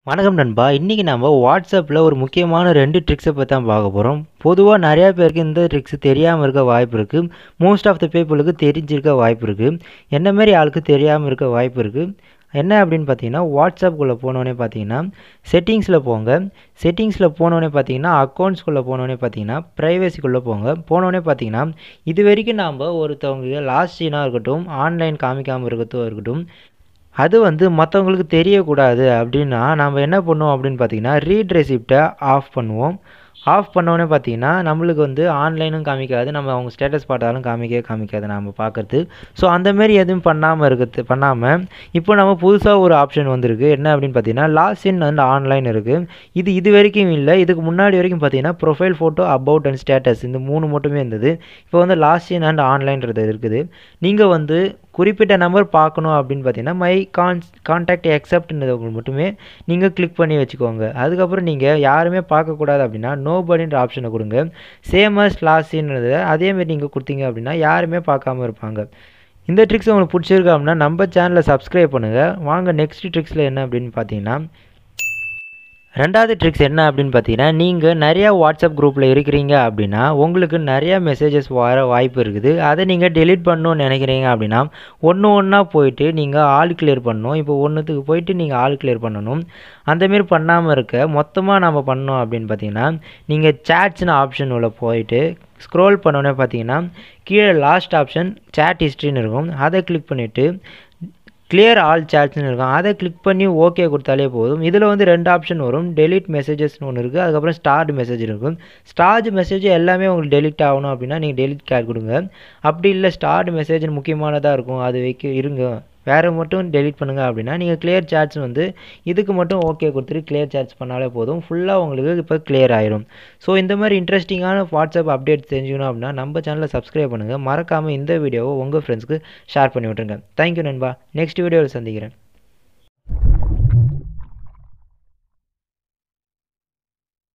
வணக்கம் நண்பா இன்றைக்கி நம்ம வாட்ஸ்அப்பில் ஒரு முக்கியமான ரெண்டு ட்ரிக்ஸை பற்றி தான் பார்க்க போகிறோம் பொதுவாக நிறையா பேருக்கு இந்த ட்ரிக்ஸ் தெரியாமல் இருக்க வாய்ப்பு இருக்குது மோஸ்ட் ஆஃப் த பீப்புளுக்கு தெரிஞ்சிருக்க வாய்ப்பு இருக்குது என்ன மாதிரி ஆளுக்கு தெரியாமல் இருக்க வாய்ப்பு இருக்குது என்ன அப்படின்னு பார்த்தீங்கன்னா வாட்ஸ்அப்புக்குள்ளே போனோடனே பார்த்தீங்கன்னா செட்டிங்ஸில் போங்க செட்டிங்ஸில் போனோடனே பார்த்தீங்கன்னா அக்கௌண்ட்ஸ்குள்ளே போனோடனே பார்த்தீங்கன்னா ப்ரைவசிக்குள்ளே போங்க போனோடனே பார்த்தீங்கன்னா இது வரைக்கும் நாம் ஒருத்தவங்க லாஸ்ட் சீனாக இருக்கட்டும் ஆன்லைன் காமிக்காமல் இருக்கட்டும் இருக்கட்டும் அது வந்து மற்றவங்களுக்கு தெரியக்கூடாது அப்படின்னா நம்ம என்ன பண்ணுவோம் அப்படின்னு பார்த்தீங்கன்னா ரீட் ரெசிப்டை ஆஃப் பண்ணுவோம் ஆஃப் பண்ணோடனே பார்த்தீங்கன்னா நம்மளுக்கு வந்து ஆன்லைனும் காமிக்காது நம்ம அவங்க ஸ்டேட்டஸ் பார்த்தாலும் காமிக்கவே காமிக்காது நம்ம பார்க்குறது ஸோ அந்தமாரி எதுவும் பண்ணாமல் இருக்கிறது பண்ணாமல் இப்போ நம்ம புதுசாக ஒரு ஆப்ஷன் வந்திருக்கு என்ன அப்படின்னு பார்த்தீங்கன்னா லாஸ்ட் இன் அண்ட் ஆன்லைன் இருக்குது இது இது வரைக்கும் இல்லை இதுக்கு முன்னாடி வரைக்கும் பார்த்தீங்கன்னா profile photo about and status இந்த மூணு மட்டுமே இருந்தது இப்போ வந்து லாஸ்ட் இன் அண்ட் ஆன்லைன்றது இருக்குது நீங்கள் வந்து குறிப்பிட்ட நம்பர் பார்க்கணும் அப்படின்னு பார்த்தீங்கன்னா மை கான் கான்டாக்ட் எக்ஸப்ட்ன்றது மட்டுமே நீங்கள் கிளிக் பண்ணி வச்சுக்கோங்க அதுக்கப்புறம் நீங்கள் யாருமே பார்க்கக்கூடாது அப்படின்னா நோ படின்ற ஆப்ஷனை கொடுங்க சேம் அஸ் லாஸ்ட்ன்றது அதேமாரி நீங்கள் கொடுத்தீங்க அப்படின்னா யாருமே பார்க்காம இருப்பாங்க இந்த ட்ரிக்ஸ் உங்களுக்கு பிடிச்சிருக்கு அப்படின்னா நம்ம சேனலை சப்ஸ்கிரைப் பண்ணுங்கள் வாங்க நெக்ஸ்ட் ட்ரிக்ஸில் என்ன அப்படின்னு பார்த்தீங்கன்னா ரெண்டாவது ட்ரிக்ஸ் என்ன அப்படின்னு பார்த்தீங்கன்னா நீங்கள் நிறையா வாட்ஸ்அப் குரூப்பில் இருக்கிறீங்க அப்படின்னா உங்களுக்கு நிறையா மெசேஜஸ் வர வாய்ப்பு இருக்குது அதை நீங்கள் டெலிட் பண்ணணும்னு நினைக்கிறீங்க அப்படின்னா ஒன்று ஒன்றா போயிட்டு நீங்கள் ஆள் கிளியர் பண்ணணும் இப்போ ஒன்றுத்துக்கு போயிட்டு நீங்கள் ஆள் கிளியர் பண்ணணும் அந்தமாரி பண்ணாமல் இருக்க மொத்தமாக நம்ம பண்ணோம் அப்படின்னு பார்த்தீங்கன்னா நீங்கள் சேட்ஸ்னு ஆப்ஷன் உள்ள போயிட்டு ஸ்க்ரோல் பண்ணோன்னே பார்த்தீங்கன்னா கீழே லாஸ்ட் ஆப்ஷன் சேட் ஹிஸ்ட்ரின்னு இருக்கும் அதை கிளிக் பண்ணிவிட்டு கிளியர் ஆல் சேட்ஸ்னு இருக்கும் அதை கிளிக் பண்ணி ஓகே கொடுத்தாலே போதும் இதில் வந்து ரெண்டு ஆப்ஷன் வரும் டெலிட் மெசேஜஸ்னு ஒன்று இருக்குது அதுக்கப்புறம் ஸ்டார்ட் மெசேஜ் இருக்கும் ஸ்டார்ட் மெசேஜ் எல்லாமே உங்களுக்கு டெலிட் ஆகணும் அப்படின்னா நீங்கள் டெலிட் கேர் கொடுங்க அப்படி இல்லை ஸ்டார்ட் மெசேஜ் முக்கியமானதாக இருக்கும் அது வைக்க இருங்க வேறு மட்டும் டெலிட் பண்ணுங்கள் அப்படின்னா நீங்கள் கிளியர் சார்ட்ஸ் வந்து இதுக்கு மட்டும் ஓகே கொடுத்துட்டு கிளியர் சார்ட்ஸ் பண்ணாலே போதும் ஃபுல்லாக உங்களுக்கு இப்போ கிளியர் ஆயிரும் ஸோ இந்த மாதிரி இன்ட்ரெஸ்டிங்கான வாட்ஸ்அப் அப்டேட் தெரிஞ்சுக்கணும் அப்படின்னா நம்ம சேனலை சப்ஸ்கிரைப் பண்ணுங்கள் மறக்காமல் இந்த வீடியோவை உங்கள் ஃப்ரெண்ட்ஸ்க்கு ஷேர் பண்ணி விட்ருங்க தேங்க்யூ நண்பா நெக்ஸ்ட் வீடியோவில் சந்திக்கிறேன்